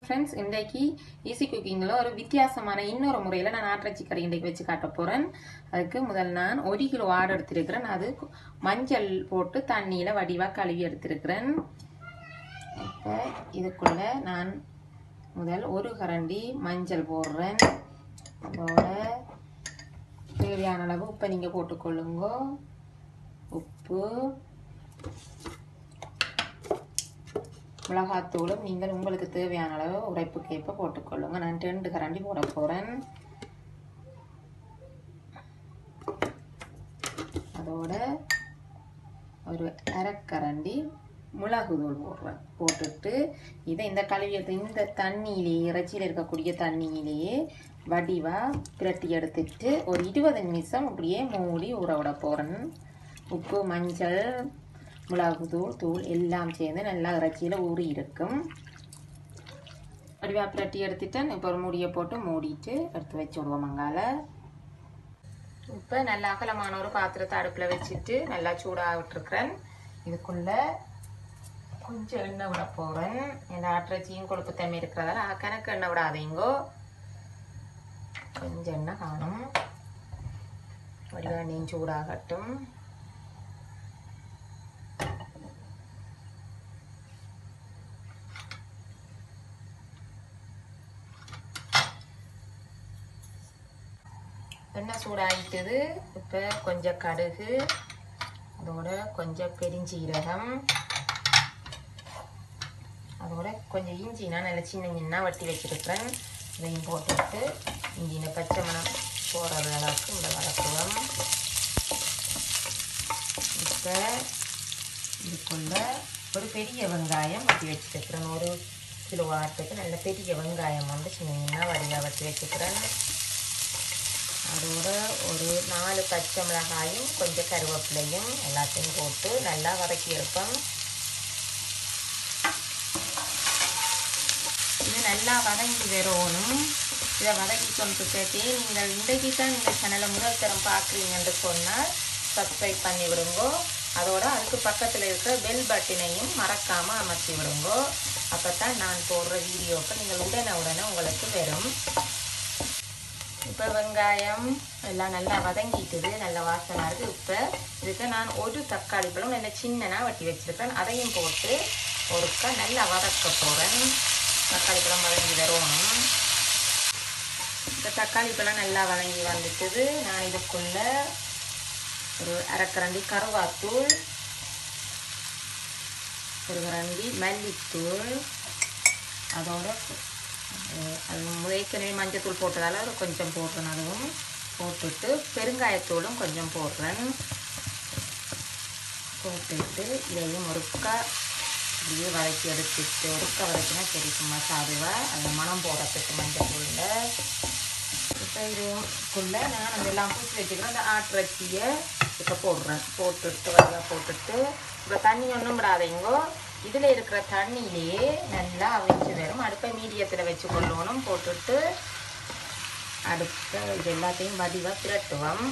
friends இன்றைக்கு easy குக்கிங்கில் ஒரு வித்தியாசமான இன்னொரு முறையில் நான் ஆட்டிறைச்சி கறி இன்றைக்கு வச்சு காட்ட போகிறேன் அதுக்கு முதல் நான் ஒரு கிலோ ஆடு எடுத்திருக்கிறேன் அது மஞ்சள் போட்டு தண்ணியில் வடிவாக கழுவி எடுத்திருக்கிறேன் இப்போ இதுக்குள்ளே நான் முதல் ஒரு கரண்டி மஞ்சள் போடுறேன் அதோட தேவையான அளவு உப்பை நீங்கள் போட்டுக்கொள்ளுங்க உப்பு மிளகாத்தூளும் நீங்கள் உங்களுக்கு தேவையான அளவு உரைப்புக்கேற்ப போட்டுக்கொள்ளுங்க நான் ரெண்டு கரண்டி போட போகிறேன் அதோட ஒரு அரைக்கரண்டி மிளகுதூள் போடுறேன் போட்டுட்டு இதை இந்த கழுவியத்தை இந்த தண்ணியிலேயே இறைச்சியில் இருக்கக்கூடிய தண்ணியிலேயே வடிவாக பிரட்டி எடுத்துட்டு ஒரு இருபது நிமிஷம் அப்படியே மூடி ஊற விட போகிறேன் உப்பு மஞ்சள் மிளகுத்தூள் தூள் எல்லாம் சேர்ந்து நல்லா இறைச்சியில் ஊறி இருக்கும் வடிவா பிரட்டி எடுத்துட்டேன் இப்போ ஒரு மூடியை போட்டு மூடிட்டு எடுத்து வச்சு விடுவோம் மங்கால இப்போ நல்லா அகலமான ஒரு பாத்திரத்தை அடுப்பில் வச்சுட்டு நல்லா சூடாக விட்டுருக்குறேன் இதுக்குள்ளே கொஞ்சம் எண்ணெய் விட போகிறேன் இந்த ஆட்டிறச்சியும் கொழுப்பு தன்மை இருக்கிறதால கணக்கு எண்ணெய் விடாதீங்கோ கொஞ்சம் எண்ணெய் காணும் வடிவா எண்ணெயும் சூடாகட்டும் எண்ணெய் சூடாகிட்டது இப்போ கொஞ்சம் கடுகு அதோட கொஞ்சம் பெருஞ்சீரகம் அதோட கொஞ்சம் இஞ்சி நான் நல்லா சின்ன சின்ன வட்டி வச்சுருக்கிறேன் இதையும் போட்டுட்டு இஞ்சின பச்சை மணம் போடுற அளவுக்கு இந்த வளர்க்குவோம் இப்போ இதுக்குள்ள ஒரு பெரிய வெங்காயம் வட்டி வச்சுருக்கிறேன் ஒரு கிலோ ஆட்டுக்கு நல்ல பெரிய வெங்காயம் வந்து சின்ன சின்ன வடிவாக வட்டி வச்சுக்கிறேன் அதோட ஒரு நாலு பச்சை மிளகாயும் கொஞ்சம் கருவேப்பிலையும் எல்லாத்தையும் போட்டு நல்லா வதக்கி எடுப்போம் இது நல்லா வதங்கி வரணும் இதை வதக்கி கொண்டு சேர்த்து நீங்கள் இன்றைக்கு தான் இந்த சேனலை முதல் தரம் பார்க்குறீங்கன்னு சொன்னால் சப்ஸ்கிரைப் பண்ணி விடுங்கோ அதோட அதுக்கு பக்கத்தில் இருக்கிற பெல் பட்டினையும் மறக்காமல் அமர்த்தி விடுங்கோ அப்போ தான் நான் போடுற வீடியோக்கு நீங்கள் உடனே உடனே உங்களுக்கு வரும் இப்போ வெங்காயம் எல்லாம் நல்லா வதங்கிட்டுது நல்ல வாசனை இருக்குது இப்போ இதுக்கு நான் ஒரு தக்காளி பழம் நல்ல சின்னனாக வட்டி வச்சுருக்கேன் அதையும் போட்டு ஒருக்கா நல்லா வதக்க போகிறேன் தக்காளி பழம் வதங்கி வரணும் இப்போ தக்காளி பழம் நல்லா வதங்கி வந்துட்டுது நான் இதுக்குள்ளே ஒரு அரைக்கரண்டி கருவாத்தூள் ஒரு கரண்டி மல்லித்தூள் அதோட அது ஏற்கனவே மஞ்சத்தூள் போட்டதால் அது கொஞ்சம் போடுறேன் அதுவும் போட்டுட்டு பெருங்காயத்தூளும் கொஞ்சம் போடுறேன் போட்டுட்டு இதையும் ஒருக்கா இப்படியே வதக்கி எடுத்துட்டு ஒருக்கா வதக்கினா சரி சும்மா சாதுவாக அந்த மனம் போடுறதுக்கு மஞ்சத்தூளில் இப்போ இதுக்குள்ளே நான் அந்த எல்லாம் பூச்சி வச்சுக்கிறேன் அந்த ஆட்டிறச்சியை இப்போ போடுறேன் போட்டுட்டு வடிவாக போட்டுட்டு இப்போ தண்ணி ஒன்றும் விடாதீங்கோ இதில் இருக்கிற தண்ணியிலேயே நல்லா அவிச்சு வரும் அடுப்பை மீடியத்தில் வச்சு கொள்ளணும் போட்டுட்டு அடுப்பை இது எல்லாத்தையும் வடிவாக பிரட்டுவோம்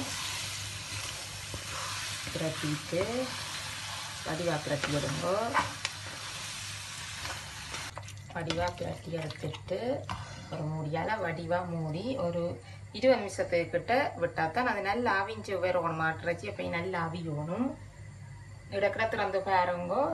பிரட்டிட்டு வடிவாக பிரட்டி விடுங்கோ வடிவாக பிரட்டி எடுத்துட்டு ஒரு மூடியால் வடிவாக மூடி ஒரு இருபது நிமிஷத்துக்கிட்ட விட்டால் தான் அது நல்லா அவிஞ்சு வரணும் மாட்டுறச்சி அப்போ நல்லா அவியணும் இடக்கிட திறந்து பாருங்கோ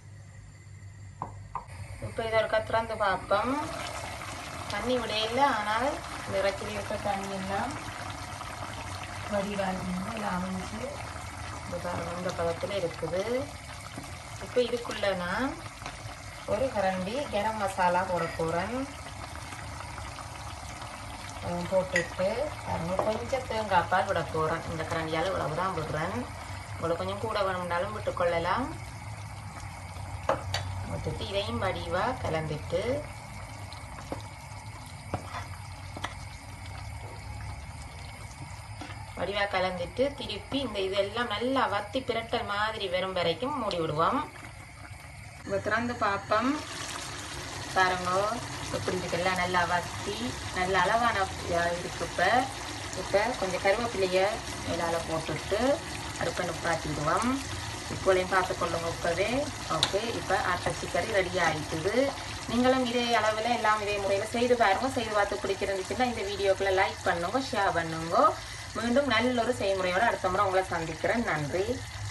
இப்போ இதை ஒரு திறந்து பார்ப்போம் தண்ணி விடையில ஆனால் இந்த இறைச்சியில் இருக்க தண்ணி எல்லாம் வடிவாக எல்லாம் அமைஞ்சு இந்த பாருங்க இந்த பதத்தில் இருக்குது இப்போ இதுக்குள்ளே நான் ஒரு கரண்டி கரம் மசாலா போட போகிறேன் போட்டுட்டு பாருங்க கொஞ்சம் தேங்காய் பால் விட போகிறேன் இந்த கரண்டியால் இவ்வளவு தான் விடுறேன் உங்களுக்கு கொஞ்சம் கூட வேணும்னாலும் விட்டுக்கொள்ளலாம் விட்டுட்டு இதையும் வடிவாக கலந்துட்டு வடிவாக கலந்துட்டு திருப்பி இந்த இதெல்லாம் நல்லா வத்தி பிரட்டல் மாதிரி வரும் வரைக்கும் மூடி விடுவோம் இப்போ திறந்து பார்ப்போம் பாருங்க எப்படி இருக்குல்லாம் நல்லா வத்தி நல்ல அளவான இருக்கு இப்போ இப்போ கொஞ்சம் கருவேப்பிலைய மேலால் போட்டுட்டு அடுப்பை நிப்பாட்டிடுவோம் இப்போலையும் பார்த்துக்கொள்ளுங்க இப்போவே ஓகே இப்போ ஆட்டச்சி கறி ரெடி ஆகிட்டுது நீங்களும் இதே அளவில் எல்லாம் இதே முறையில் செய்து பாருங்க செய்து பார்த்து பிடிச்சிருந்துச்சுன்னா இந்த வீடியோக்குள்ள லைக் பண்ணுங்க ஷேர் பண்ணுங்க மீண்டும் நல்ல ஒரு செய்முறையோட அடுத்த முறை உங்களை சந்திக்கிறேன் நன்றி